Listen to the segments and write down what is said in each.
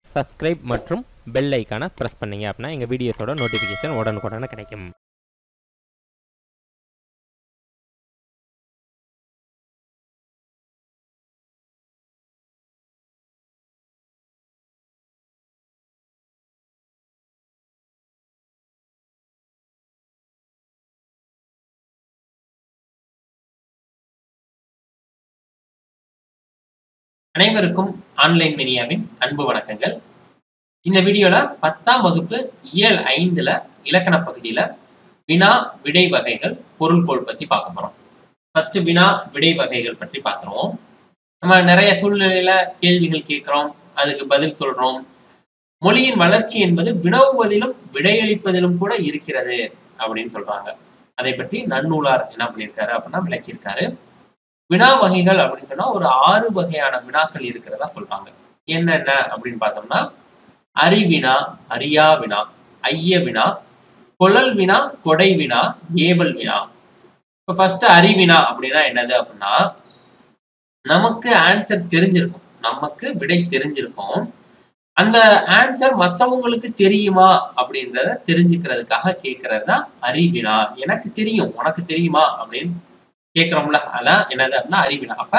Subscribe மற்றும் bell ஐக்கானை press பண்ணீங்க அப்படின்னா எங்கள் வீடியோஸோட நோட்டிஃபிகேஷன் உடனுக்குடனே கிடைக்கும் அனைவருக்கும் ஆன்லைன் மெனியாவின் அன்பு வணக்கங்கள் இந்த வீடியோல பத்தாம் வகுப்பு இயல் ஐந்துல இலக்கண பகுதியில வினா விடை வகைகள் பொருள்கோள் பத்தி பார்க்க போறோம் ஃபர்ஸ்ட் வினா விடை வகைகள் பற்றி பார்த்துருவோம் நம்ம நிறைய சூழ்நிலையில கேள்விகள் கேட்கிறோம் அதுக்கு பதில் சொல்றோம் மொழியின் வளர்ச்சி என்பது வினவுவதிலும் விடையளிப்பதிலும் கூட இருக்கிறது அப்படின்னு சொல்றாங்க அதை பற்றி நன்னூலார் என்ன பண்ணியிருக்காரு அப்படின்னா விளக்கியிருக்காரு வினா வகைகள் அப்படின்னு சொன்னா ஒரு ஆறு வகையான வினாக்கள் இருக்கிறதா சொல்றாங்க என்னென்ன அப்படின்னு பார்த்தோம்னா அறிவினா அறியா வினா ஐய வினா கொழல் வினா கொடை வினா ஏவல் வினா இப்போ ஃபர்ஸ்ட் அறிவினா அப்படின்னா என்னது அப்படின்னா நமக்கு ஆன்சர் தெரிஞ்சிருக்கும் நமக்கு விடை தெரிஞ்சிருக்கும் அந்த ஆன்சர் மற்றவங்களுக்கு தெரியுமா அப்படின்றத தெரிஞ்சுக்கிறதுக்காக கேட்கறது தான் அறிவினா எனக்கு தெரியும் உனக்கு தெரியுமா அப்படின்னு கேட்கிறோம்ல அதான் என்னது அப்படின்னா அறிவினா அப்ப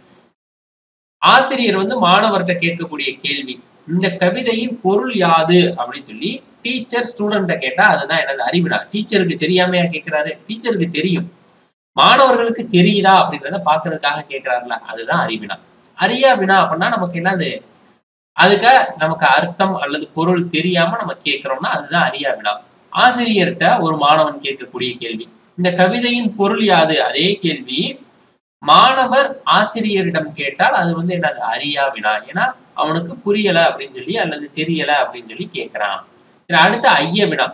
ஆசிரியர் வந்து மாணவர்கிட்ட கேட்கக்கூடிய கேள்வி இந்த கவிதையின் பொருள் யாது அப்படின்னு சொல்லி டீச்சர் ஸ்டூடெண்ட்ட கேட்டா அதுதான் என்னது அறிவினா டீச்சருக்கு தெரியாமையா கேட்கிறாரு டீச்சருக்கு தெரியும் மாணவர்களுக்கு தெரியுதா அப்படின்றத பாக்குறதுக்காக கேட்கிறாருல அதுதான் அறிவினா அறியா வினா அப்படின்னா நமக்கு என்னது அதுக்கு நமக்கு அர்த்தம் அல்லது பொருள் தெரியாம நம்ம கேட்கிறோம்னா அதுதான் அறியா வினா ஆசிரியர்கிட்ட ஒரு மாணவன் கேட்கக்கூடிய கேள்வி இந்த கவிதையின் பொருள் யாது அதே கேள்வி மாணவர் ஆசிரியரிடம் கேட்டால் அது வந்து என்னது அறியா வினா ஏன்னா அவனுக்கு புரியல அப்படின்னு சொல்லி அல்லது தெரியல அப்படின்னு சொல்லி கேட்கிறான் சரி அடுத்து ஐய வினா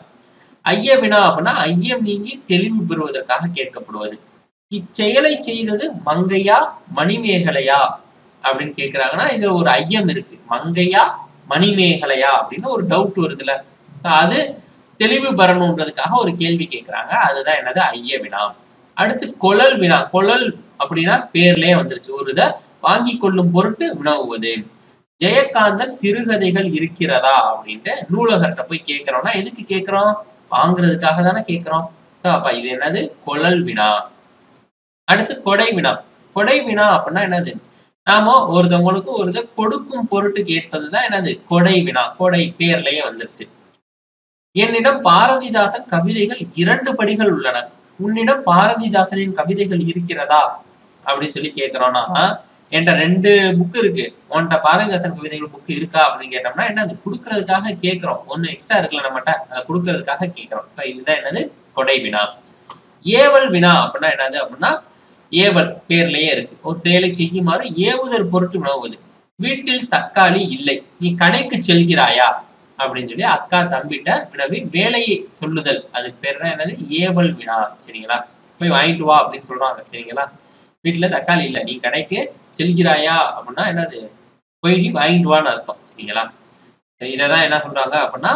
ஐய வினா அப்படின்னா ஐயம் நீங்கி தெளிவு பெறுவதற்காக கேட்கப்படுவது இச்செயலை செய்தது மங்கையா மணிமேகலையா அப்படின்னு கேட்கிறாங்கன்னா இதுல ஒரு ஐயம் இருக்கு மங்கையா மணிமேகலையா அப்படின்னு ஒரு டவுட் வருதுல அது தெளிவு பெறணுன்றதுக்காக ஒரு கேள்வி கேட்கிறாங்க அதுதான் என்னது ஐய வினா அடுத்து கொழல் வினா கொழல் அப்படின்னா பேர்லயே வந்துருச்சு ஒரு இதை வாங்கி கொள்ளும் பொருட்டு வினவுவது ஜெயகாந்தன் சிறுகதைகள் இருக்கிறதா அப்படின்ட்டு நூலகர்கிட்ட போய் கேட்கிறோம்னா எதுக்கு கேட்கிறோம் வாங்குறதுக்காக தானே கேட்கிறோம் அப்ப இது என்னது கொழல் வினா அடுத்து கொடை வினா கொடை வினா அப்படின்னா என்னது நாம ஒருத்தவங்களுக்கு ஒரு இதை கொடுக்கும் பொருட்டு கேட்பதுதான் என்னது கொடை வினா கொடை பேர்லயே வந்துருச்சு என்னிடம் பாரதிதாசன் கவிதைகள் இரண்டு படிகள் உள்ளன உன்னிடம் பாரதிதாசனின் கவிதைகள் இருக்கிறதா அப்படின்னு சொல்லி கேட்கிறோம்னா என்கிட்ட ரெண்டு புக் இருக்கு உன்கிட்ட பாரதிதாசன் கவிதைகள் புக் இருக்கா அப்படின்னு கேட்டோம்னா என்ன அது கொடுக்கறதுக்காக கேட்கிறோம் ஒண்ணு எக்ஸ்ட்ரா இருக்குல்ல நம்மகிட்ட அதை கொடுக்கறதுக்காக கேட்கிறோம் ஸோ இதுதான் என்னது கொடை வினா ஏவல் வினா அப்படின்னா என்னது அப்படின்னா ஏவல் பேர்லயே இருக்கு ஒரு செயலை செய்யுமாறு ஏவுதல் பொருட்டு வினவுவது வீட்டில் தக்காளி இல்லை நீ கடைக்கு செல்கிறாயா அப்படின்னு சொல்லி அக்கா தம்பிட்ட வினவி வேலையை சொல்லுதல் அதுக்கு பேர் தான் என்னது ஏவல் வினா சரிங்களா போய் வாங்கிட்டு வா அப்படின்னு சொல்றாங்க சரிங்களா வீட்டுல தக்காளி இல்லை நீ கடைக்கு செல்கிறாயா அப்படின்னா என்னது போய் நீ வாங்கிட்டு வான்னு அர்த்தம் சரிங்களா இதைதான் என்ன சொல்றாங்க அப்படின்னா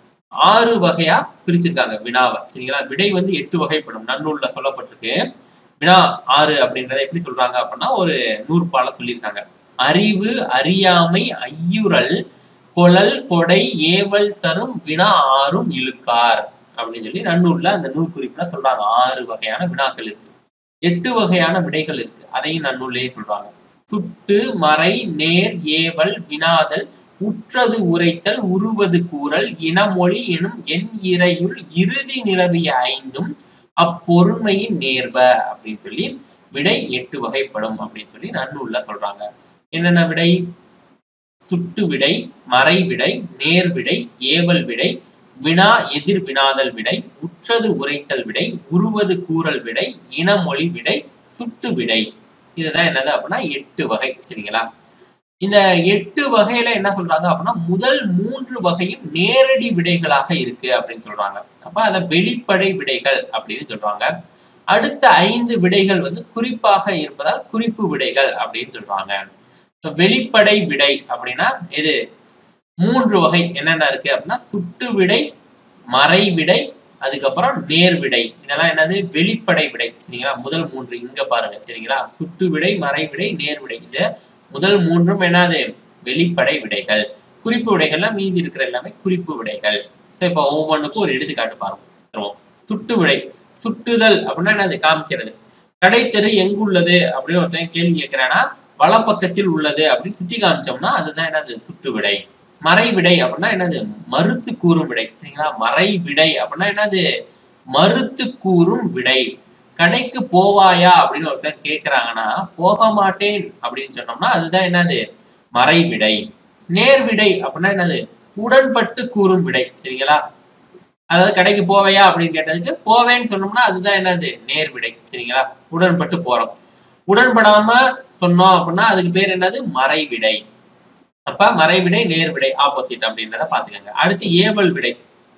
ஆறு வகையா பிரிச்சிருக்காங்க வினாவை சரிங்களா விடை வந்து எட்டு வகைப்படும் நன்னூல்ல சொல்லப்பட்டிருக்கு வினா ஆறு அப்படின்றத எப்படி சொல்றாங்க அப்படின்னா ஒரு நூற்பால சொல்லியிருக்காங்க அறிவு அறியாமை ஐயுறல் கொழல் கொடை ஏவல் தரும் வினா ஆறும் இழுக்கார் அப்படின்னு சொல்லி நன்னூல்ல அந்த நூற்குறிப்புல சொல்றாங்க ஆறு வகையான வினாக்கள் இருக்கு எட்டு வகையான விடைகள் இருக்கு அதையும் நன்னூல்லையே சொல்றாங்க சுட்டு மறை நேர் ஏவல் வினாதல் உற்றது உரைத்தல் உருவது கூறல் இனமொழி எனும் என் இறையுள் இறுதி நிலவிய ஐந்தும் அப்பொருண்மையின் நேர்வ அப்படின்னு சொல்லி விடை எட்டு வகைப்படும் அப்படின்னு சொல்லி நன்னூல்ல சொல்றாங்க என்னென்ன விடை சுட்டு விடை மறை விடை நேர் விடை ஏவல் விடை வினா எதிர் வினாதல் விடை உற்றது உரைத்தல் விடை உருவது கூறல் விடை இனமொழி விடை சுட்டு விடை இதுதான் என்னது அப்படின்னா எட்டு வகை சரிங்களா இந்த எட்டு வகையில என்ன சொல்றாங்க அப்படின்னா முதல் மூன்று வகையும் நேரடி விடைகளாக இருக்கு அப்படின்னு சொல்றாங்க அப்ப அத வெளிப்படை விடைகள் அப்படின்னு சொல்றாங்க அடுத்த ஐந்து விடைகள் வந்து குறிப்பாக இருப்பதால் குறிப்பு விடைகள் அப்படின்னு சொல்றாங்க வெளிப்படை விடை அப்படின்னா எது மூன்று வகை என்னென்ன இருக்கு அப்படின்னா சுட்டு விடை மறை விடை அதுக்கப்புறம் நேர் விடை இதெல்லாம் என்னது வெளிப்படை விடை சரிங்களா முதல் மூன்று இங்க பாருங்க சரிங்களா சுட்டு விடை மறை விடை நேர் விடை இது முதல் மூன்றும் என்னது வெளிப்படை விடைகள் குறிப்பு விடைகள்ல மீதி இருக்கிற எல்லாமே குறிப்பு விடைகள் ஸோ இப்போ ஒவ்வொன்றுக்கும் ஒரு எடுத்துக்காட்டு பாருங்க சுட்டு விடை சுட்டுதல் அப்படின்னா என்னது காமிக்கிறது கடைத்தெரு எங்குள்ளது அப்படின்னு ஒருத்தன் கேள்வி கேட்கிறானா வலப்பக்கத்தில் உள்ளது அப்படின்னு சுட்டி காமிச்சோம்னா அதுதான் என்னது சுட்டு விடை மறைவிடை அப்படின்னா என்னது மறுத்து கூறும் விடை சரிங்களா மறைவிடை அப்படின்னா என்னது மறுத்து கூறும் விடை கடைக்கு போவாயா அப்படின்னு ஒருத்தர் கேட்கிறாங்கன்னா போக மாட்டேன் அப்படின்னு சொன்னோம்னா அதுதான் என்னது மறைவிடை நேர்விடை அப்படின்னா என்னது உடன்பட்டு கூறும் விடை சரிங்களா அதாவது கடைக்கு போவையா அப்படின்னு கேட்டதுக்கு போவேன்னு சொன்னோம்னா அதுதான் என்னது நேர்விடை சரிங்களா உடன்பட்டு போறோம் உடன்படாம சொன்னோம் அப்படின்னா அதுக்கு பேர் என்னது மறைவிடை அப்ப மறைவிடை நேர்விடை ஆப்போசிட் அப்படின்றத பாத்துக்கோங்க அடுத்து ஏவல் விடை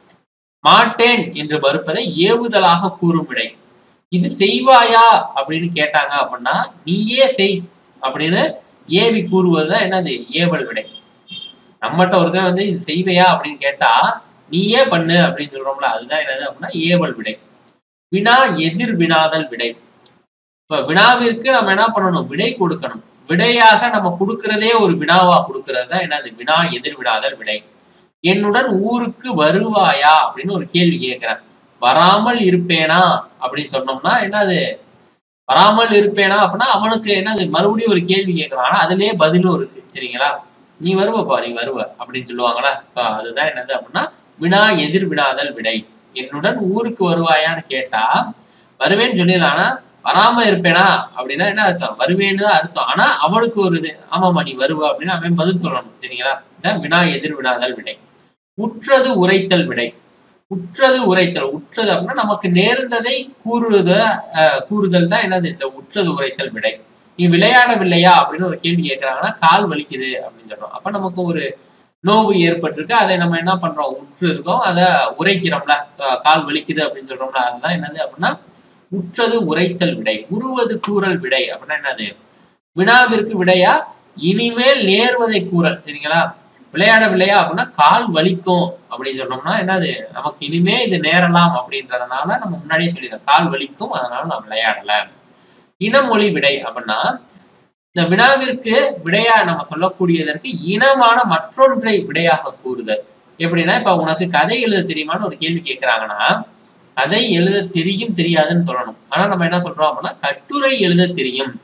மாட்டேன் என்று மறுப்பதை ஏவுதலாக கூறும் விடை இது செய்வாயா அப்படின்னு கேட்டாங்க அப்படின்னா நீயே செய் அப்படின்னு ஏவி கூறுவதுதான் என்னது ஏவல் விடை நம்மகிட்ட ஒருத்தன் வந்து இது செய்வையா அப்படின்னு கேட்டா நீயே பண்ணு அப்படின்னு சொல்றோம்ல அதுதான் என்னது அப்படின்னா ஏவல் விடை வினா எதிர் வினாதல் விடை இப்ப வினாவிற்கு நம்ம என்ன பண்ணணும் விடை கொடுக்கணும் விடையாக நம்ம கொடுக்கிறதே ஒரு வினாவா கொடுக்கறது தான் என்னது வினா எதிர் வினாதல் விடை என்னுடன் ஊருக்கு வருவாயா அப்படின்னு ஒரு கேள்வி கேட்கிறேன் வராமல் இருப்பேனா அப்படின்னு சொன்னோம்னா என்னது வராமல் இருப்பேனா அப்படின்னா அவனுக்கு என்னது மறுபடியும் ஒரு கேள்வி கேட்கலாம் ஆனா அதுலயே பதிலும் இருக்கு சரிங்களா நீ வருவப்பா நீ வருவ அப்படின்னு சொல்லுவாங்களா So, அதுதான் என்னது அப்படின்னா வினா எதிர் வினாதல் விடை என்னுடன் ஊருக்கு வருவாயான்னு கேட்டா வருவேன்னு சொல்லிடலாம் ஆனா வராம இருப்பேனா அப்படின்னா என்ன அர்த்தம் வருவேன்னு தான் அர்த்தம் ஆனா அவனுக்கு ஒரு இது ஆமாமா நீ வருவ அப்படின்னு அவன் பதில் சொல்லணும் சரிங்களா இதான் வினா எதிர் வினாதல் விடை உற்றது உரைத்தல் விடை உற்றது உரைத்தல் உற்றது அப்படின்னா நமக்கு நேர்ந்ததை கூறுத அஹ், கூறுதல் தான் என்னது இந்த உற்றது உரைத்தல் விடை நீ விளையாடவில்லையா அப்படின்னு ஒரு கேள்வி கேட்கறாங்கன்னா கால் வலிக்குது அப்படின்னு சொல்றோம் அப்ப நமக்கு ஒரு நோவு ஏற்பட்டிருக்கு அதை நம்ம என்ன பண்றோம் உற்று இருக்கோம் அதை உரைக்கிறோம்ல அஹ், கால் வலிக்குது அப்படின்னு சொல்றோம்ல அதுதான் என்னது அப்படின்னா உற்றது உரைத்தல் விடை உருவது கூறல் விடை அப்படின்னா என்னது வினாவிற்கு விடையா இனிமேல் நேர்வதை கூறல் சரிங்களா விளையாடவில்லையா அப்படின்னா கால் வலிக்கும் அப்படின்னு சொன்னோம்னா என்னது நமக்கு இனிமே இது நேரலாம் அப்படின்றதுனால நம்ம முன்னாடியே சொல்லிடுறோம் கால் வலிக்கும் அதனால நான் விளையாடல இனமொழி விடை அப்படின்னா இந்த வினாவிற்கு விடையா நம்ம சொல்லக்கூடியதற்கு இனமான மற்றொன்றை விடையாக கூறுதல் எப்படின்னா இப்ப உனக்கு கதை எழுத தெரியுமான்னு ஒரு கேள்வி கேட்கிறாங்கன்னா கதை எழுத தெரியும் தெரியாதுன்னு சொல்லணும் ஆனா நம்ம என்ன சொல்றோம் அப்படின்னா கட்டுரை எழுத தெரியும்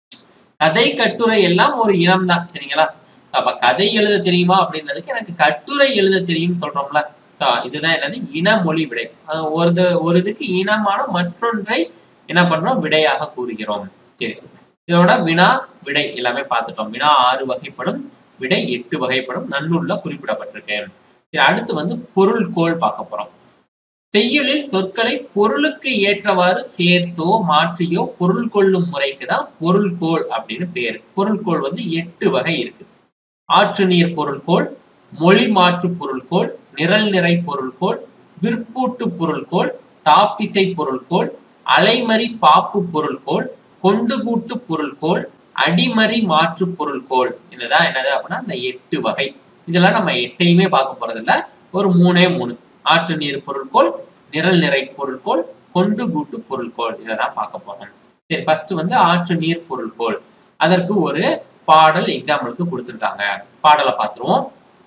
கதை கட்டுரை எல்லாம் ஒரு இனம் தான் சரிங்களா அப்ப கதை எழுத தெரியுமா அப்படின்றதுக்கு எனக்கு கட்டுரை எழுத தெரியும் சொல்றோம்ல So, இதுதான் என்னது இனமொழி விடை அது ஒரு இது- ஒரு இதுக்கு இனமான மற்றொன்றை என்ன பண்றோம் விடையாக கூறுகிறோம் சரி இதோட வினா விடை எல்லாமே பார்த்துட்டோம் வினா ஆறு வகைப்படும் விடை எட்டு வகைப்படும் நன்னூல்ல குறிப்பிடப்பட்டிருக்கு சரி அடுத்து வந்து பொருள்கோள் பார்க்க போறோம் செய்யுளில் சொற்களை பொருளுக்கு ஏற்றவாறு சேர்த்தோ மாற்றியோ பொருள் கொள்ளும் முறைக்கு தான் பொருள்கோள் அப்படின்னு பேரு பொருள்கோள் வந்து எட்டு வகை இருக்கு ஆற்று நீர் பொருள்கோள் மொழி மாற்று பொருள்கோள் நிரல் நிறை பொருள்கோள் விற்பூட்டு பொருள்கோள் தாப்பிசை பொருள்கோள் அலைமறி பாப்பு பொருள்கோள் கொண்டு கூட்டு பொருள்கோள் அடிமறி மாற்று பொருள்கோள் இதுதான் என்னது அப்படின்னா இந்த எட்டு வகை இதெல்லாம் நம்ம எட்டையுமே பார்க்க போறதில்ல ஒரு மூணே மூணு ஆற்று நீர் பொருள்கோள் நிரல் நிறை பொருள்கோள் கொண்டு கூட்டு பொருள்கோள் இதெல்லாம் பார்க்க போறோம் சரி ஃபர்ஸ்ட் வந்து ஆற்று நீர் பொருள்கோள் அதற்கு ஒரு பாடல் எக்ஸாம்பிளுக்கு கொடுத்துருக்காங்க பாடலை பார்த்துருவோம்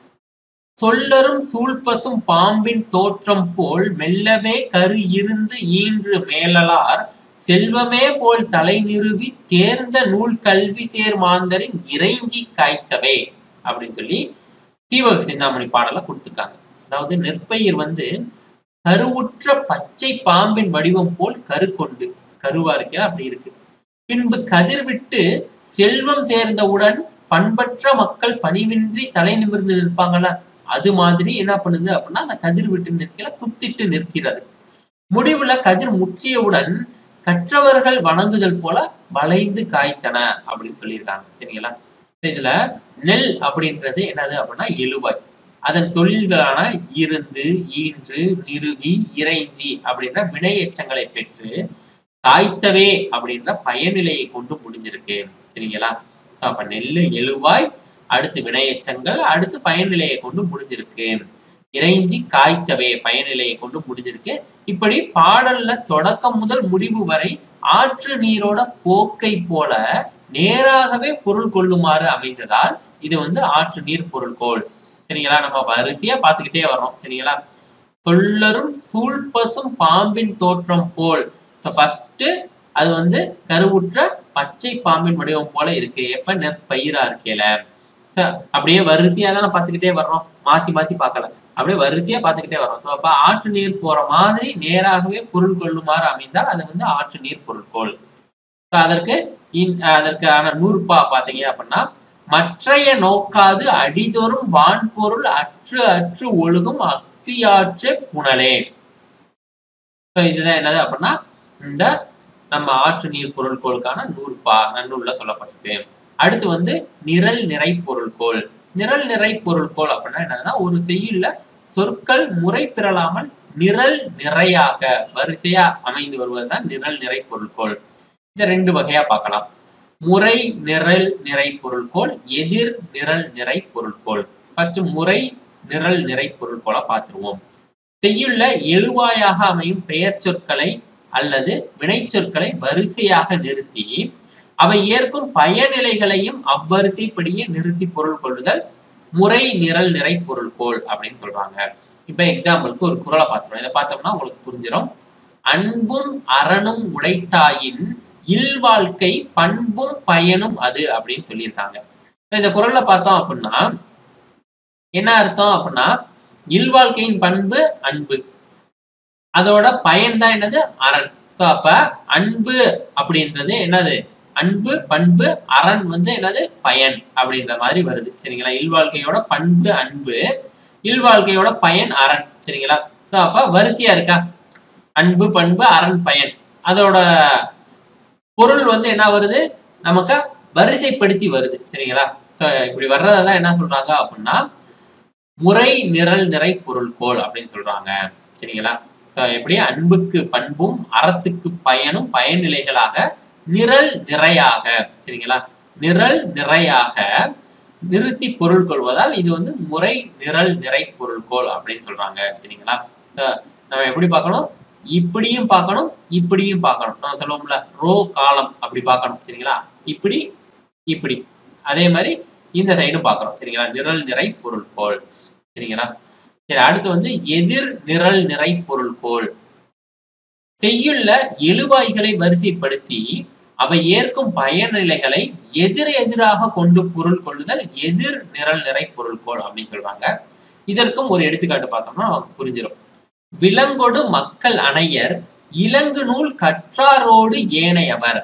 சொல்லரும் சூழ்பசும் பாம்பின் தோற்றம் போல் மெல்லவே கரு இருந்து ஈன்று மேலலார் செல்வமே போல் தலை நிறுவி தேர்ந்த நூல் கல்வி சேர் மாந்தரின் இறைஞ்சி காய்த்தவே அப்படின்னு சொல்லி தீவக சிந்தாமணி பாடலை கொடுத்துருக்காங்க அதாவது நெற்பயிர் வந்து கருவுற்ற பச்சை பாம்பின் வடிவம் போல் கரு கொண்டு கருவா இருக்கிற அப்படி இருக்கு பின்பு கதிர் விட்டு செல்வம் சேர்ந்தவுடன் பண்பற்ற மக்கள் பணிவின்றி தலை நிமிர்ந்து நிற்பாங்கல்ல அது மாதிரி என்ன பண்ணுது அப்படின்னா அந்த கதிர் விட்டு நிற்கல குத்திட்டு நிற்கிறது முடிவுல கதிர் முற்றியவுடன் கற்றவர்கள் வணங்குதல் போல வளைந்து காய்த்தன அப்படின்னு சொல்லியிருக்காங்க சரிங்களா இதுல நெல் அப்படின்றது என்னது அப்படின்னா எழுவாய் அதன் தொழில்களான இருந்து ஈன்று நிறுவி இறைஞ்சி அப்படின்ற வினை எச்சங்களை பெற்று காய்த்தவே அப்படின்ற பயனிலையை கொண்டு முடிஞ்சிருக்கு சரிங்களா அப்ப நெல்லு எழுவாய் அடுத்து வினையச்சங்கள் அடுத்து பயனிலையை கொண்டு முடிஞ்சிருக்கு இறைஞ்சி காய்த்தவே பயனிலையை கொண்டு முடிஞ்சிருக்கு இப்படி பாடல்ல தொடக்கம் முதல் முடிவு வரை ஆற்று நீரோட போக்கை போல நேராகவே பொருள் கொள்ளுமாறு அமைந்ததால் இது வந்து ஆற்று நீர் பொருள்கோள் சரிங்களா நம்ம வரிசையா பார்த்துக்கிட்டே வர்றோம் சரிங்களா சொல்லரும் சூழ்பசும் பாம்பின் தோற்றம் போல் ஃபர்ஸ்ட் அது வந்து கருவுற்ற பச்சை பாம்பின் வடிவம் போல இருக்கு எப்ப நெற்பயிரா இருக்கையில ச- அப்படியே வரிசையா தான் பார்த்துக்கிட்டே வர்றோம் மாத்தி மாத்தி பார்க்கல அப்படியே வரிசையா பார்த்துக்கிட்டே வர்றோம் ஸோ அப்ப ஆற்று நீர் போற மாதிரி நேராகவே பொருள் கொள்ளுமாறு அமைந்தால் அது வந்து ஆற்று நீர் பொருட்கோள் So அதற்கு இன்- அதற்கான நூற்பா பாத்தீங்க அப்படின்னா மற்றைய நோக்காது அடிதொறும் வான்பொருள் அற்று அற்று ஒழுகும் அத்தியாற்று புனலே So இதுதான் என்னது அப்படின்னா இந்த நம்ம ஆற்று நீர் பொருட்கோளுக்கான நூற்பா நன்னூல்ல சொல்லப்பட்டிருக்கு அடுத்து வந்து நிரல் நிறை பொருட்கோள் நிரல் நிறை பொருட்கோள் அப்படின்னா என்னன்னா ஒரு செய்யுள்ள சொற்கள் முறை பிறலாமல் நிரல் நிறையாக வரிசையா அமைந்து வருவதுதான் நிரல் நிறை பொருட்கோள் இதை ரெண்டு வகையா பார்க்கலாம் முறை நிரல் நிறை பொருட்கோள் எதிர் நிரல் நிறை பொருட்கோள் ஃபர்ஸ்ட் முறை நிரல் நிறை பொருட்கோளை பார்த்துருவோம் செய்யுள்ள எழுவாயாக அமையும் பெயர் சொற்களை அல்லது வினைச்சொற்களை வரிசையாக நிறுத்தி அவை ஏற்கும் பயனிலைகளையும் அவ்வரிசைப்படியே நிறுத்தி பொருள் கொள்ளுதல் முறை நிரல் நிறை பொருள்கோள் அப்படின்னு சொல்றாங்க இப்ப எக்ஸாம்பிளுக்கு ஒரு குறளை பார்த்துருவோம் இதை பார்த்தோம்னா உங்களுக்கு புரிஞ்சிடும் அன்பும் அரணும் உடைத்தாயின் இல்வாழ்க்கை பண்பும் பயனும் அது அப்படின்னு சொல்லியிருக்காங்க இப்ப இந்த குறள்ல பார்த்தோம் அப்படின்னா என்ன அர்த்தம் அப்படின்னா இல்வாழ்க்கையின் பண்பு அன்பு அதோட பயன் தான் என்னது அரண் சோ அப்ப அன்பு அப்படின்றது என்னது அன்பு பண்பு அரண் வந்து என்னது பயன் அப்படின்ற மாதிரி வருது சரிங்களா இல்வாழ்க்கையோட பண்பு அன்பு இல்வாழ்க்கையோட பயன் அரண் சரிங்களா சோ அப்ப வரிசையா இருக்கா அன்பு பண்பு அரண் பயன் அதோட பொருள் வந்து என்ன வருது நமக்கு வரிசைப்படுத்தி வருது சரிங்களா சோ இப்படி வர்றதான் என்ன சொல்றாங்க அப்படின்னா முறை நிரல் நிறை பொருள்கோள் அப்படின்னு சொல்றாங்க சரிங்களா So, எப்படி அன்புக்கு பண்பும் அறத்துக்கு பயனும் பயனிலைகளாக நிரல் நிறையாக சரிங்களா நிரல் நிறையாக நிறுத்தி பொருள் கொள்வதால் இது வந்து முறை நிரல் நிறை பொருள்கோள் அப்படின்னு சொல்றாங்க சரிங்களா So, நம்ம எப்படி பார்க்கணும் இப்படியும் பார்க்கணும் இப்படியும் பார்க்கணும் நம்ம சொல்லுவோம்ல ரோ காலம் அப்படி பார்க்கணும் சரிங்களா இப்படி இப்படி அதே மாதிரி இந்த சைடும் பார்க்கறோம் சரிங்களா நிரல் நிறை பொருள்கோள் சரிங்களா சரி அடுத்து வந்து எதிர் நிரல் நிறை பொருள்கோள் செய்யுள்ள எழுவாய்களை வரிசைப்படுத்தி அவை ஏற்கும் பயனிலைகளை எதிர் எதிராக கொண்டு பொருள் கொள்ளுதல் எதிர் நிரல் நிறை பொருள்கோள் அப்படின்னு சொல்றாங்க இதற்கும் ஒரு எடுத்துக்காட்டு பார்த்தோம்னா நமக்கு புரிஞ்சிடும் விலங்கொடு மக்கள் அணையர் இலங்கு நூல் கற்றாரோடு ஏனையவர்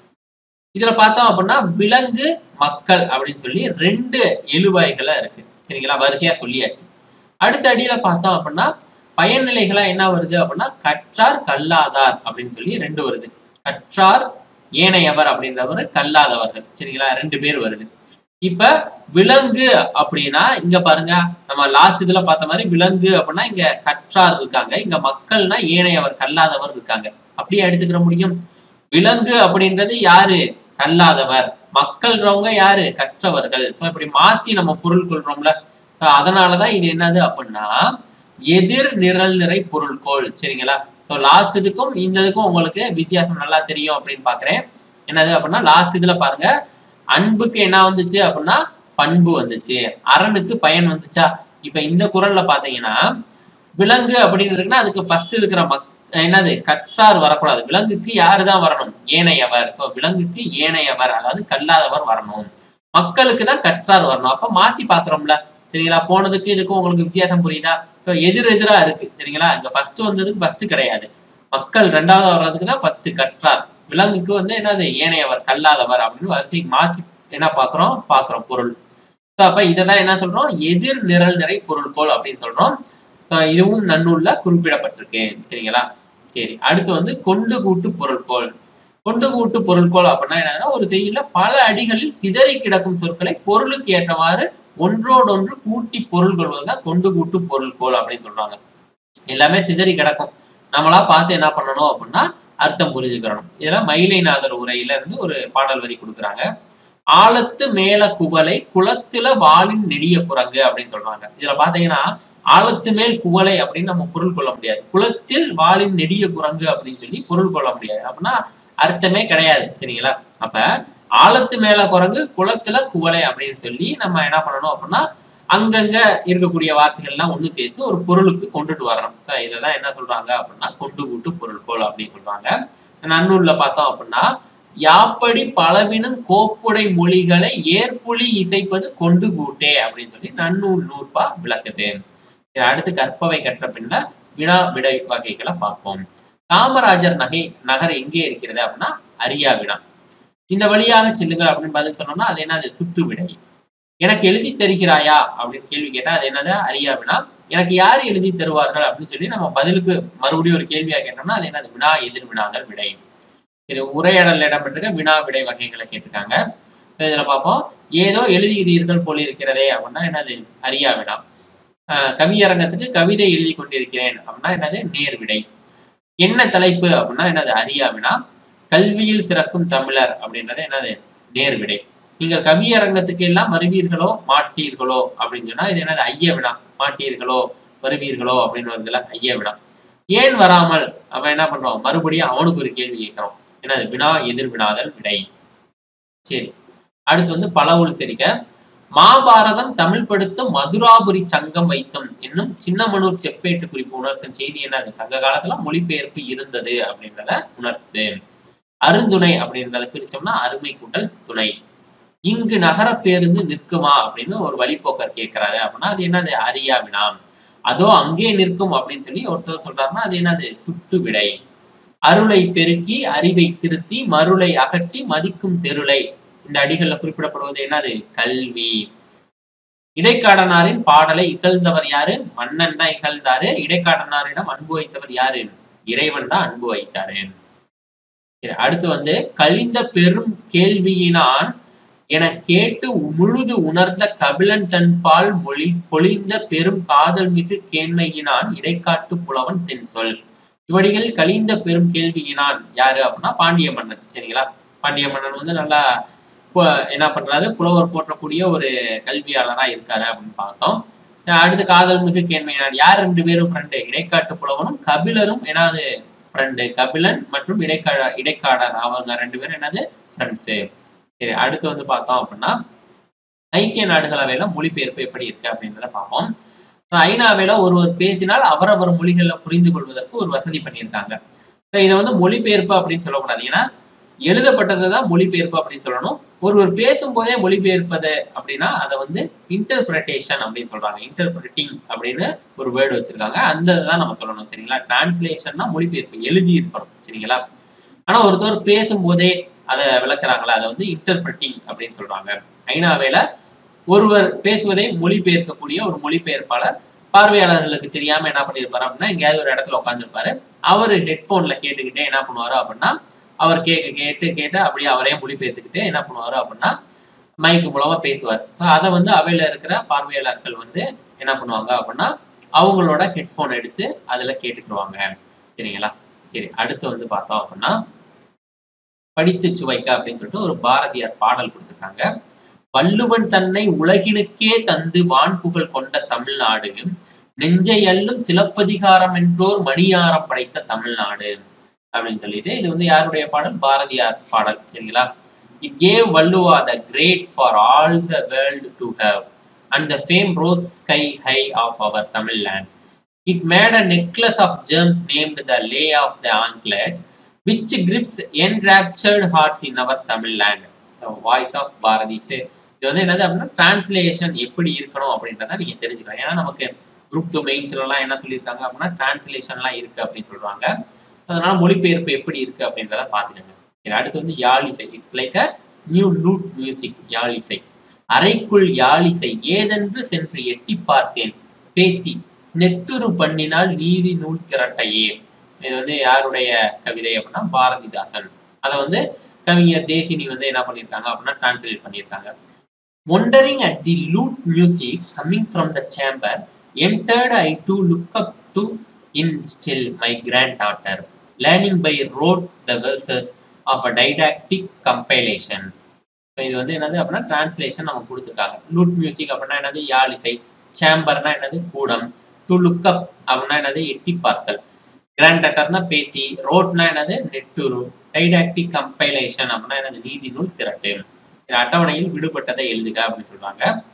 இதுல பார்த்தோம் அப்படின்னா விலங்கு மக்கள் அப்படின்னு சொல்லி ரெண்டு எழுவாய்களா இருக்கு சரிங்களா வரிசையா சொல்லியாச்சு அடுத்த அடியில பார்த்தோம் அப்படின்னா பயனிலைகளா என்ன வருது அப்படின்னா கற்றார் கல்லாதார் அப்படின்னு சொல்லி ரெண்டு வருது கற்றார் ஏனையவர் அப்படின்றவர் கல்லாதவர்கள் சரிங்களா ரெண்டு பேர் வருது இப்ப விலங்கு அப்படின்னா இங்க பாருங்க நம்ம லாஸ்ட் இதுல பார்த்த மாதிரி விலங்கு அப்படின்னா இங்க கற்றார் இருக்காங்க இங்க மக்கள்னா ஏனையவர் கல்லாதவர் இருக்காங்க அப்படியே எடுத்துக்கிற முடியும் விலங்கு அப்படின்றது யாரு கல்லாதவர் மக்கள்ன்றவங்க யாரு கற்றவர்கள் சோ இப்படி மாத்தி நம்ம பொருள் கொள்றோம்ல So அதனாலதான் இது என்னது அப்படின்னா எதிர் நிரல் நிறை பொருள்கோள் சரிங்களா சோ லாஸ்ட் இதுக்கும் இந்த இதுக்கும் உங்களுக்கு வித்தியாசம் நல்லா தெரியும் அப்படின்னு பாக்குறேன் என்னது அப்படின்னா லாஸ்ட் இதுல பாருங்க அன்புக்கு என்ன வந்துச்சு அப்படின்னா பண்பு வந்துச்சு அரணுக்கு பயன் வந்துச்சா இப்ப இந்த குரல்ல பாத்தீங்கன்னா விலங்கு அப்படின்னு இருக்குன்னா அதுக்கு ஃபர்ஸ்ட் இருக்கிற மக் என்னது கற்றார் வரக்கூடாது விலங்குக்கு யாரு தான் வரணும் ஏனையவர் சோ விலங்குக்கு ஏனையவர் அதாவது கல்லாதவர் வரணும் மக்களுக்கு தான் கற்றார் வரணும் அப்ப மாத்தி பாக்குறோம்ல சரிங்களா போனதுக்கு இதுக்கும் உங்களுக்கு வித்தியாசம் புரியுதா ஸோ எதிர் எதிரா இருக்கு சரிங்களா இங்க ஃபர்ஸ்ட் வந்ததுக்கு ஃபர்ஸ்ட் கிடையாது மக்கள் ரெண்டாவது வர்றதுக்கு தான் ஃபர்ஸ்ட் கற்றார் விலங்குக்கு வந்து என்னது ஏனையவர் கல்லாதவர் அப்படின்னு வரிசை மாற்றி என்ன பார்க்குறோம் பார்க்குறோம் பொருள் ஸோ அப்ப இதை தான் என்ன சொல்றோம் எதிர் நிரல் நிறை பொருள்கோள் அப்படின்னு சொல்றோம் So, இதுவும் நன்னூல்ல குறிப்பிடப்பட்டிருக்கு சரிங்களா சரி அடுத்து வந்து கொண்டு கூட்டு பொருள்கோள் கொண்டு கூட்டு பொருள்கோள் அப்படின்னா என்னன்னா ஒரு செய்யுள்ள பல அடிகளில் சிதறி கிடக்கும் சொற்களை பொருளுக்கு ஏற்றவாறு ஒன்றோடொன்று கூட்டி பொருள் கொள்வதுதான் கொண்டு கூட்டு பொருள்கோள் அப்படின்னு சொல்றாங்க எல்லாமே சிதறி கிடக்கும் நம்மளா பார்த்து என்ன பண்ணணும் அப்படின்னா அர்த்தம் புரிஞ்சுக்கிறணும் இதெல்லாம் மயிலைநாதர் உரையில இருந்து ஒரு பாடல் வரி கொடுக்குறாங்க ஆழத்து மேல குவலை குளத்துல வாளின் நெடிய குரங்கு அப்படின்னு சொல்றாங்க இதுல பாத்தீங்கன்னா ஆழத்து மேல் குவலை அப்படின்னு நம்ம பொருள் கொள்ள முடியாது குளத்தில் வாளின் நெடிய குரங்கு அப்படின்னு சொல்லி பொருள் கொள்ள முடியாது அப்படின்னா அர்த்தமே கிடையாது சரிங்களா அப்ப ஆழத்து மேல குரங்கு குளத்துல குவலை அப்படின்னு சொல்லி நம்ம என்ன பண்ணணும் அப்படின்னா அங்கங்க இருக்கக்கூடிய வார்த்தைகள்லாம் ஒண்ணு சேர்த்து ஒரு பொருளுக்கு கொண்டுட்டு வரணும் So, இததான் என்ன சொல்றாங்க அப்படின்னா கொண்டு கூட்டு பொருள் போல் அப்படின்னு சொல்றாங்க நன்னூல்ல பார்த்தோம் அப்படின்னா யாப்படி பலவினும் கோப்புடை மொழிகளை ஏற்புலி இசைப்பது கொண்டு கூட்டே அப்படின்னு சொல்லி நன்னூல் நூற்பா விளக்குது இது அடுத்து கற்பவை கற்ற பின்ன வினா விடை வகைகளை பார்ப்போம் காமராஜர் நகை நகர் எங்கே இருக்கிறது அப்படின்னா அரியா வினா இந்த வழியாக செல்லுங்கள் அப்படின்னு பதில் சொன்னோம்னா அது என்னது சுற்று விடை எனக்கு எழுதி தருகிறாயா அப்படின்னு கேள்வி கேட்டா அது என்னது அரியா வினா எனக்கு யார் எழுதி தருவார்கள் அப்படின்னு சொல்லி நம்ம பதிலுக்கு மறுபடியும் ஒரு கேள்வியா கேட்டோம்னா அது என்னது வினா எதிர் வினாதல் விடை இது உரையாடல் இடம்பெற்றிருக்க வினா விடை வகைகளை கேட்டிருக்காங்க இதுல பார்ப்போம் ஏதோ எழுதுகிறீர்கள் போல இருக்கிறதே அப்படின்னா என்னது அரியா வினா ஆஹ் கவியரங்கத்துக்கு கவிதை எழுதி கொண்டிருக்கிறேன் அப்படின்னா என்னது நேர் விடை என்ன தலைப்பு அப்படின்னா என்னது அரியா வினா கல்வியில் சிறக்கும் தமிழர் அப்படின்றது என்னது நேர் விடை நீங்கள் கவியரங்கத்துக்கு எல்லாம் வருவீர்களோ மாட்டீர்களோ அப்படின்னு சொன்னா இது என்னது ஐய வினா மாட்டீர்களோ வருவீர்களோ அப்படின்னு வருதுல ஐய வினா ஏன் வராமல் அவன் என்ன பண்றோம் மறுபடியும் அவனுக்கு ஒரு கேள்வி கேட்கிறோம் என்னது வினா எதிர் வினாதல் விடை சரி அடுத்து வந்து பலவுள் தெரிக மாபாரதம் தமிழ் படுத்தும் மதுராபுரி சங்கம் வைத்தும் என்னும் சின்னமனூர் செப்பேட்டு குறிப்பு உணர்த்தும் செய்தி என்னது சங்க காலத்துல மொழிபெயர்ப்பு இருந்தது அப்படின்றத உணர்த்துது அருந்துணை அப்படின்றத பிரிச்சோம்னா அருமை கூட்டல் துணை இங்கு நகர பேருந்து நிற்குமா அப்படின்னு ஒரு வழிபோக்கர் கேட்கிறாரு அப்படின்னா அது என்னது அரியா வினா அதோ அங்கே நிற்கும் அப்படின்னு சொல்லி ஒருத்தர் சொல்றாருன்னா அது என்னது சுட்டு விடை அருளை பெருக்கி அறிவை திருத்தி மருளை அகற்றி மதிக்கும் தெருளை இந்த அடிகள்ல குறிப்பிடப்படுவது என்னது கல்வி இடைக்காடனாரின் பாடலை இகழ்ந்தவர் யாரு மன்னன் தான் இகழ்ந்தாரு இடைக்காடனாரிடம் அன்பு வைத்தவர் யாரு இறைவன் தான் அன்பு வைத்தாரு சரி, அடுத்து வந்து கழிந்த பெரும் கேள்வியினான் என கேட்டு முழுது உணர்ந்த கபிலன் தன் பால் மொழி பொழிந்த பெரும் காதல் மிகு கேண்மையினான் இடைக்காட்டு புலவன் தென் சொல் இவடிகள் கழிந்த பெரும் கேள்வியினான் யாரு அப்படின்னா பாண்டிய மன்னன் சரிங்களா பாண்டிய மன்னன் வந்து நல்லா பு- என்ன பண்றாரு புலவர் போற்றக்கூடிய ஒரு கல்வியாளரா இருக்காரு அப்படின்னு பார்த்தோம் அஹ் அடுத்து காதல் மிகு கேண்மையினான் யார் ரெண்டு பேரும் ஃப்ரெண்டு இடைக்காட்டு புலவனும் கபிலரும் என்னது ஃப்ரெண்டு கபிலன் மற்றும் இடைக்கா இடைக்காடர் அவங்க ரெண்டு பேரும் என்னது ஃப்ரெண்ட்ஸு சரி அடுத்து வந்து பார்த்தோம் அப்படின்னா ஐக்கிய நாடுகளவையில மொழிபெயர்ப்பு எப்படி இருக்கு அப்படின்றத பார்ப்போம் So, ஐநாவில ஒருவர் பேசினால் அவரவர் மொழிகளில் புரிந்து கொள்வதற்கு ஒரு வசதி பண்ணியிருக்காங்க So, இதை வந்து மொழிபெயர்ப்பு அப்படின்னு சொல்லக்கூடாது ஏன்னா எழுதப்பட்டதை தான் மொழிபெயர்ப்பு அப்படின்னு சொல்லணும் ஒருவர் பேசும்போதே மொழிபெயர்ப்பது அப்படின்னா அதை வந்து இன்டர்பிரட்டேஷன் அப்படின்னு சொல்றாங்க இன்டர்பிரட்டிங் அப்படின்னு ஒரு வேர்டு வச்சிருக்காங்க அந்த தான் நம்ம சொல்லணும் சரிங்களா டிரான்ஸ்லேஷன்னா மொழிபெயர்ப்பு எழுதி இருக்கணும் சரிங்களா ஆனா ஒருத்தர் பேசும்போதே அதை விளக்குறாங்களா அதை வந்து இன்டர்பிரட்டிங் அப்படின்னு சொல்றாங்க ஐநாவேல ஒருவர் பேசுவதை மொழிபெயர்க்கக்கூடிய ஒரு மொழிபெயர்ப்பாளர் பார்வையாளர்களுக்கு தெரியாம என்ன பண்ணியிருப்பாரு அப்படின்னா எங்கேயாவது ஒரு இடத்துல உட்காந்துருப்பாரு அவர் ஹெட்ஃபோன்ல கேட்டுக்கிட்டே என்ன பண்ணுவாரு அப்படின்னா அவர் கேட்க கேட்டு கேட்டு அப்படியே அவரே மொழிபெயர்த்துக்கிட்டு என்ன பண்ணுவாரு அப்படின்னா மைக்கு மூலமா பேசுவார் ஸோ அதை வந்து அவையில இருக்கிற பார்வையாளர்கள் வந்து என்ன பண்ணுவாங்க அப்படின்னா அவங்களோட ஹெட்ஃபோன் எடுத்து அதுல கேட்டுக்கிடுவாங்க சரிங்களா சரி அடுத்து வந்து பார்த்தோம் அப்படின்னா படித்து சுவைக்க அப்படின்னு சொல்லிட்டு ஒரு பாரதியார் பாடல் கொடுத்துருக்காங்க வள்ளுவன் தன்னை உலகினுக்கே தந்து வான்புகழ் கொண்ட தமிழ்நாடு நெஞ்சை அள்ளும் சிலப்பதிகாரம் என்றோர் மணியாரம் படைத்த தமிழ்நாடு அப்படின்னு சொல்லிட்டு இது வந்து யாருடைய பாடல் பாரதியார் பாடல் சரிங்களா it gave Valluva the great for all the world to have and the fame rose sky high of our Tamil land it made a necklace of gems named the lay of the anklet which grips enraptured hearts in our Tamil land voice of Bharathi இது வந்து என்னது அப்படின்னா translation எப்படி இருக்கணும் அப்படின்றத நீங்க தெரிஞ்சுக்கலாம் ஏன்னா நமக்கு குரூப் டூ மெயின்ஸ்லாம் என்ன சொல்லியிருக்காங்க அப்படின்னா டிரான்ஸ்லேஷன்லாம் இருக்கு அப்படின்னு சொல்றாங்க அதனால மொழிபெயர்ப்பு எப்படி இருக்கு அப்படின்றத பார்த்துக்கோங்க சரி, அடுத்து வந்து Yazhisai it's like a new lute music Yazhisai அறைக்குள் யாழிசை ஏதென்று சென்று எட்டி பார்த்தேன் பேத்தி நெட்டுரு பண்ணினால் நீதி நூல் திரட்டையே இது வந்து யாருடைய கவிதை அப்படின்னா பாரதிதாசன் அதை வந்து கவிஞர் தேசினி வந்து என்ன பண்ணியிருக்காங்க அப்படின்னா டிரான்ஸ்லேட் பண்ணியிருக்காங்க Wondering at the lute music coming from the chamber, entered I to look up to in still my granddaughter, learning by rote the verses of a didactic compilation. So இது வந்து என்னது அப்படின்னா டிரான்ஸ்லேஷன் நம்ம கொடுத்துருக்காங்க loot music அப்படின்னா என்னது யாழிசை சேம்பர்னா என்னது கூடம் டு லுக் அப் அப்படின்னா என்னது எட்டி பார்த்தல் கிராண்ட் டாட்டர்னா பேத்தி ரோட்னா என்னது நெட்டுரு டைடாக்டிக் கம்பைலேஷன் அப்படின்னா என்னது நீதி நூல் திரட்டு இந்த அட்டவணையில் விடுபட்டதை எழுதுக அப்படின்னு சொல்றாங்க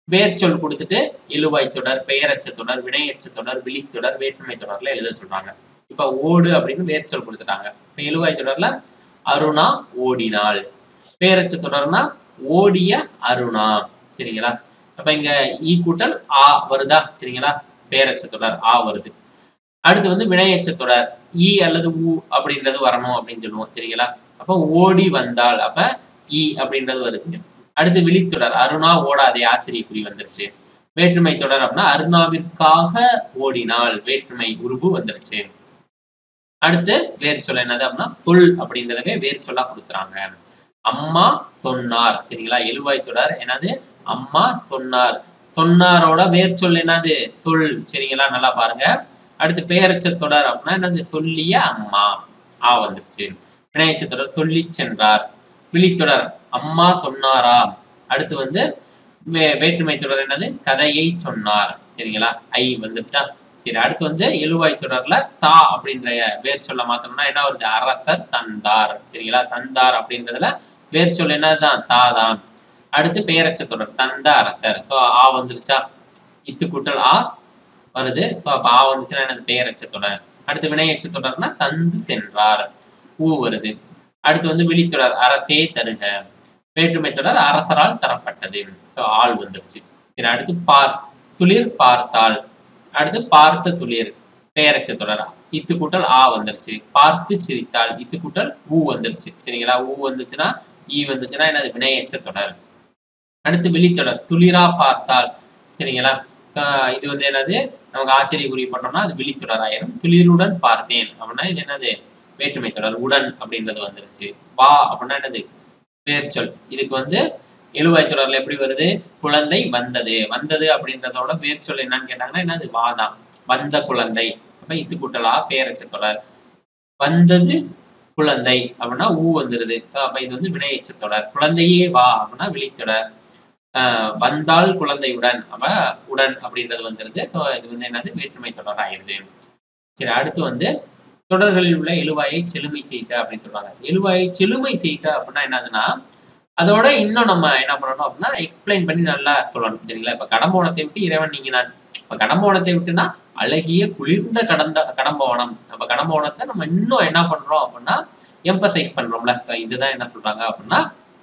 வேர்ச்சொல் கொடுத்துட்டு இழுவாய் தொடர் பெயரச்ச தொடர் வினையச்ச தொடர் விழித்தொடர் வேற்றுமை தொடர்ல எழுத சொல்றாங்க இப்ப ஓடு அப்படின்னு வேர்ச்சொல் கொடுத்துட்டாங்க இப்ப இழுவாய் தொடர்ல அருணா ஓடினாள் பேரச்ச தொடர்னா ஓடிய அருணா சரிங்களா அப்ப இங்க ஈ கூட்டல் ஆ வருதா சரிங்களா பேரச்ச தொடர் ஆ வருது அடுத்து வந்து வினையச்ச தொடர் ஈ அல்லது ஊ அப்படின்றது வரணும் அப்படின்னு சொல்லுவோம் சரிங்களா அப்ப ஓடி வந்தாள் அப்ப ஈ அப்படின்றது வருது அடுத்து விழித்தொடர் அருணா ஓடாதே ஆச்சரியக்குறி வந்துருச்சு வேற்றுமை தொடர் அப்படின்னா அருணாவிற்காக ஓடினாள் வேற்றுமை உருபு வந்துருச்சு அடுத்து வேறு சொல்ல என்னது அப்படின்னா சொல் அப்படின்றதவே வேறு சொல்லா கொடுத்துறாங்க அம்மா சொன்னார் சரிங்களா எழுவாய் தொடர் என்னது அம்மா சொன்னார் சொன்னாரோட வேர் சொல் என்னது சொல் சரிங்களா நல்லா பாருங்க அடுத்து பெயரச்ச தொடர் அப்படின்னா என்னது சொல்லிய அம்மா ஆ வந்துருச்சு வினையச்ச தொடர் சொல்லி சென்றார் விழித்தொடர் அம்மா சொன்னாரா அடுத்து வந்து வே- வேற்றுமை தொடர் என்னது கதையை சொன்னார் சரிங்களா ஐ வந்துருச்சா சரி அடுத்து வந்து எழுவாய் தொடர்ல தா அப்படின்ற வேர் சொல்ல மாத்தோம்னா என்ன வருது அரசர் தந்தார் சரிங்களா தந்தார் அப்படின்றதுல வேர் சொல் என்னதுதான் தா தான் அடுத்து பெயரச்ச தொடர் தந்த அரசர் ஸோ ஆ வந்துருச்சா இத்து கூட்டல் ஆ வருது ஸோ அப்போ ஆ வந்துச்சுன்னா என்னது பெயரச்ச தொடர் அடுத்து வினையச்ச தொடர்னா தந்து சென்றார் ஊ வருது அடுத்து வந்து விழித்தொடர் அரசே தருக வேற்றுமை தொடர் அரசரால் தரப்பட்டது ஸோ ஆள் வந்துருச்சு சரி அடுத்து பார் துளிர் பார்த்தாள் அடுத்து பார்த்த துளிர் பெயரச்ச தொடர் இத்து கூட்டல் ஆ வந்துருச்சு பார்த்து சிரித்தாள் இத்து கூட்டல் ஊ வந்துருச்சு சரிங்களா ஊ வந்துச்சுன்னா ஈ வந்துச்சுன்னா என்னது வினையச்ச தொடர் அடுத்து விழித்தொடர் துளிரா பார்த்தால் சரிங்களா ஆஹ் இது வந்து என்னது நமக்கு ஆச்சரிய குறி பண்ணோம்னா அது விழித்தொடர் ஆயிரும் துளிருடன் பார்த்தேன் அப்படின்னா இது என்னது வேற்றுமை தொடர் உடன் அப்படின்றது வந்துருச்சு வா அப்படின்னா என்னது வேர்ச்சொல் இதுக்கு வந்து எழுவாய் தொடர்ல எப்படி வருது குழந்தை வந்தது வந்தது அப்படின்றதோட வேர்ச்சொல் என்னன்னு கேட்டாங்கன்னா என்னது வாதான் வந்த குழந்தை அப்ப இத்து கூட்டலா பேரச்ச தொடர் வந்தது குழந்தை அப்படின்னா ஊ வந்துருது ஸோ அப்ப இது வந்து வினையச்ச தொடர் குழந்தையே வா அப்படின்னா விழித்தொடர் ஆஹ் வந்தால் குழந்தையுடன் அப்ப உடன் அப்படின்றது வந்துருது ஸோ இது வந்து என்னது வேற்றுமை தொடர் ஆயிருது சரி அடுத்து வந்து தொடர்களில் உள்ள எழுவாயை செழுமை செய்க அப்படின்னு சொல்றாங்க எழுவாயை செழுமை செய்க அப்படின்னா என்னதுன்னா அதோட இன்னும் நம்ம என்ன பண்ணணும் அப்படின்னா எக்ஸ்பிளைன் பண்ணி நல்லா சொல்லணும் சரிங்களா இப்ப கடம்போனத்தை விட்டு இறைவன் நீங்க நான் இப்ப கடம்போனத்தை விட்டுனா அழகிய குளிர்ந்த கடந்த கடம்போனம் நம்ம கடம்போனத்தை நம்ம இன்னும் என்ன பண்றோம் அப்படின்னா எம்பசைஸ் பண்றோம்ல So இதுதான் என்ன சொல்றாங்க அப்படின்னா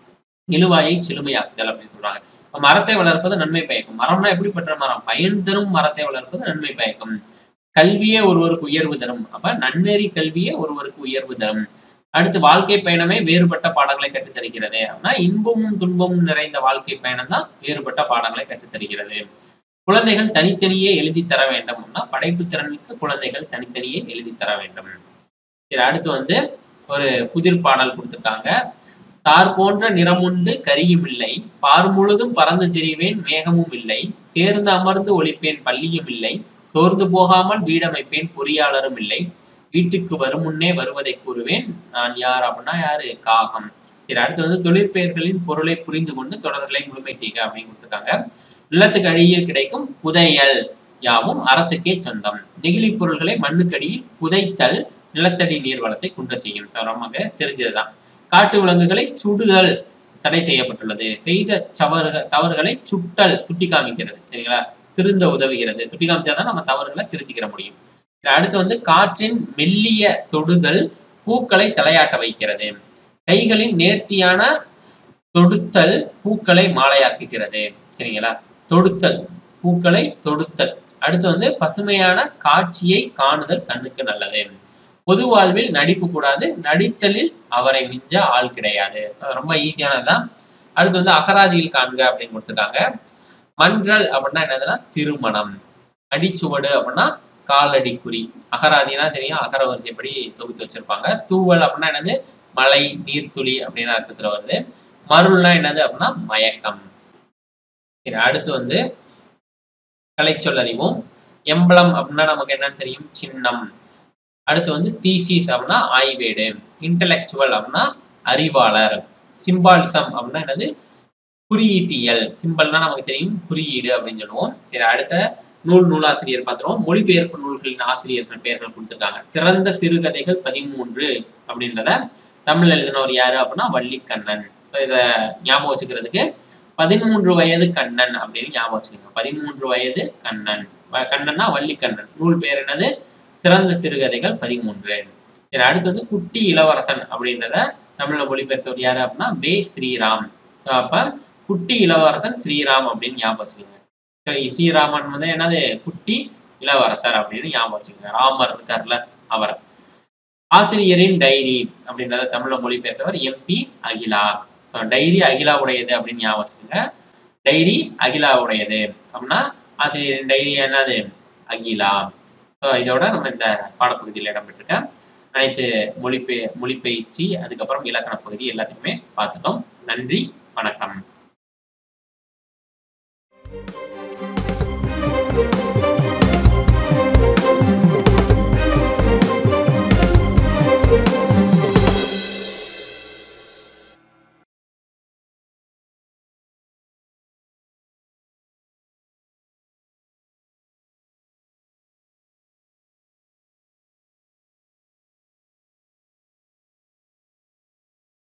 இழுவாயை செழுமையாக்குதல் அப்படின்னு சொல்றாங்க இப்ப மரத்தை வளர்ப்பது நன்மை பயக்கும் மரம்னா எப்படிப்பட்ட மரம் பயன் தரும் மரத்தை வளர்ப்பது நன்மை பயக்கும் கல்வியே ஒருவருக்கு உயர்வு தரும் அப்ப நன்னெறி கல்வியே ஒருவருக்கு உயர்வு தரும் அடுத்து வாழ்க்கை பயணமே வேறுபட்ட பாடங்களை கற்றுத் தருகிறது அப்படின்னா இன்பமும் துன்பமும் நிறைந்த வாழ்க்கை பயணம் தான் வேறுபட்ட பாடங்களை கற்றுத் தருகிறது குழந்தைகள் தனித்தனியே எழுதி தர வேண்டும் அப்படின்னா படைப்பு திறன்மிக்க குழந்தைகள் தனித்தனியே எழுதி தர வேண்டும் சரி அடுத்து வந்து ஒரு புதிர் பாடல் கொடுத்திருக்காங்க தார் போன்ற நிறமுண்டு கரியும் இல்லை பார் முழுதும் பறந்து திரிவேன் மேகமும் இல்லை சேர்ந்து அமர்ந்து ஒழிப்பேன் பள்ளியும் இல்லை சோர்ந்து போகாமல் வீடமைப்பேன் பொறியாளரும் இல்லை வீட்டுக்கு வரும் முன்னே வருவதை கூறுவேன் நான் யார் அப்படின்னா யாரு காகம் சரி அடுத்து வந்து தொழிற்பெயர்களின் பொருளை புரிந்து கொண்டு தொடர்களை முழுமை செய்க அப்படின்னு கொடுத்துருக்காங்க நிலத்துக்கு அடியில் கிடைக்கும் புதையல் யாவும் அரசுக்கே சொந்தம் நெகிழி பொருள்களை மண்ணுக்கடியில் புதைத்தல் நிலத்தடி நீர் வளத்தை குன்ற செய்யும் So, நமக்கு தெரிஞ்சதுதான் காட்டு விலங்குகளை சுடுதல் தடை செய்யப்பட்டுள்ளது செய்த சவறுகள் தவறுகளை சுட்டல் சுட்டி காமிக்கிறது சரிங்களா திருந்த உதவுகிறது சுட்டி காமிச்சாதான் நம்ம தவறுகளை திருத்திக்கிற முடியும் சரி, அடுத்து வந்து காற்றின் மெல்லிய தொடுதல் பூக்களை தலையாட்ட வைக்கிறது கைகளின் நேர்த்தியான தொடுத்தல் பூக்களை மாலையாக்குகிறது சரிங்களா தொடுத்தல் பூக்களை தொடுத்தல் அடுத்து வந்து பசுமையான காட்சியை காணுதல் கண்ணுக்கு நல்லது பொது வாழ்வில் நடிப்பு கூடாது நடித்தலில் அவரை மிஞ்ச ஆள் கிடையாது அது ரொம்ப ஈஸியானதுதான் அடுத்து வந்து அகராதியில் காண்க அப்படின்னு கொடுத்துருக்காங்க மன்றல் அப்படின்னா என்னதுன்னா திருமணம் அடிச்சுவடு அப்படின்னா காலடி குறி அகராதினா தெரியும் அகர வரிசைப்படி தொகுத்து வச்சிருப்பாங்க தூவல் அப்படின்னா என்னது மலை நீர்த்துளி அப்படின்னு அர்த்தத்துல வருது மருள்னா என்னது அப்படின்னா மயக்கம் சரி அடுத்து வந்து கலைச்சொல் அறிவோம் எம்பளம் அப்படின்னா நமக்கு என்னன்னு தெரியும் சின்னம் அடுத்து வந்து தீசிஸ் அப்படின்னா ஆய்வேடு இன்டலெக்சுவல் அப்படின்னா அறிவாளர் சிம்பாலிசம் அப்படின்னா என்னது குறியீட்டியல் சிம்பல்னா நமக்கு தெரியும் குறியீடு அப்படின்னு சொல்லுவோம் சரி அடுத்த நூல் நூலாசிரியர் பார்த்துருவோம் மொழிபெயர்ப்பு நூல்களின் ஆசிரியர்கள் பெயர்கள் கொடுத்துருக்காங்க சிறந்த சிறுகதைகள் பதிமூன்று அப்படின்றத தமிழ் எழுதினவர் யாரு அப்படின்னா வள்ளிக்கண்ணன் So இத ஞாபகம் வச்சுக்கிறதுக்கு பதிமூன்று வயது கண்ணன் அப்படின்னு ஞாபகம் வச்சுக்கோங்க பதிமூன்று வயது கண்ணன் வ- கண்ணன்னா வள்ளிக்கண்ணன் நூல் பேர் என்னது சிறந்த சிறுகதைகள் பதிமூன்று சரி அடுத்தது குட்டி இளவரசன் அப்படின்றத தமிழ்ல மொழிபெயர்த்தவர் யாரு அப்படின்னா வே ஸ்ரீராம் So, அப்ப குட்டி இளவரசன் ஸ்ரீராம் அப்படின்னு ஞாபகம் வச்சுக்கோங்க சரி, ஸ்ரீராமன் வந்து என்னது குட்டி இளவரசர் அப்படின்னு ஞாபகம் வச்சுக்கோங்க ராமர் இருக்கார்ல அவர் ஆசிரியரின் டைரி அப்படின்றத தமிழ்ல மொழிபெயர்த்தவர் எம்பி அகிலா டைரி அகிலாவுடையது அப்படின்னு ஞாபகம் வச்சுக்கோங்க டைரி அகிலாவுடையது அப்படின்னா ஆசிரியரின் டைரி என்னது அகிலா ஸோ இதோட நம்ம இந்த பாடப்பகுதியில் இடம்பெற்றிருக்க அனைத்து மொழிபெய மொழிப்பெயர்ச்சி அதுக்கப்புறம் இலக்கண பகுதி எல்லாத்தையுமே பார்த்துட்டோம் நன்றி வணக்கம்